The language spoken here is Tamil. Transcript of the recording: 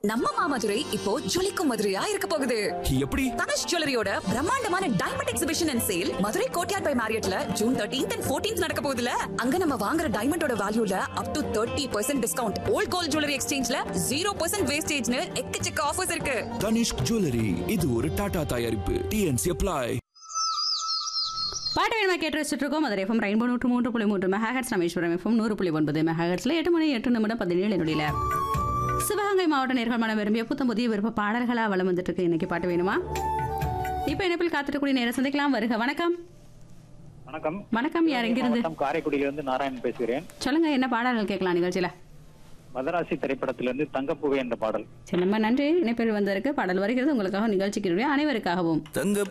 நம்ம மாமதுரை இப்போ ஜொலிக்கும் மதுரையா இருக்க போகுது எப்படி தனுஷ் ஜுவல்லரியோட பிரம்மாண்டமான diamond exhibition and sale Madurai courtyard by மேரியட்ல ஜூன் தேர்ட்டீன்த் அண்ட் ஃபோர்டீன்த் நடக்க போகுதுல அங்க நம்ம வாங்குற டைமண்டோட வேல்யூல up to thirty percent discount old gold jewellery எக்ஸ்சேஞ்ச்ல ஜீரோ பர்சன்ட் வேஸ்டேஜ்னு எக்கச்சக்க ஆஃபர்ஸ் இருக்கு தனிஷ்க் ஜுவல்லரி இது ஒரு டாடா தயாரிப்பு டிஎன்சி அப்ளை பாட்டு வேணுமா கேட்டு வச்சுட்டு இருக்கோம் மதுரை எஃப்எம் ரெயின்போ நூற்று மூன்று புள்ளி மூன்று மெகாஹெட்ஸ் ராமேஸ்வரம் எஃப்எம் நூறு புள்ளி ஒன்பது மெகாஹெட்ஸ்ல எட்டு மணி எட்டு நிமிடம் பதினேழு நொடியில சிவகங்கை மாவட்ட நேர்கள் மனம் விரும்பிய புத்தம் புதிய விருப்ப பாடல்களா வளம் வந்துட்டு இருக்கு இன்னைக்கு பாட்டு வேணுமா இப்போ இணைப்பில் காத்துக்கூடிய நேரம் சந்திக்கலாம் வருக வணக்கம் வணக்கம் வணக்கம் யார் எங்கிருந்து மாவட்டம் காரைக்குடியிலிருந்து நாராயணன் பேசுகிறேன் சொல்லுங்க என்ன பாடல்கள் கேட்கலாம் நிகழ்ச்சியில மதராசி திரைப்படத்திலிருந்து தங்கப்பூவே என்ற பாடல் சரி நம்ம நன்றி இணைப்பில் வந்திருக்கு பாடல் வருகிறது உங்களுக்காக நிகழ்ச்சிக்கு அனைவருக்காகவும் தங்க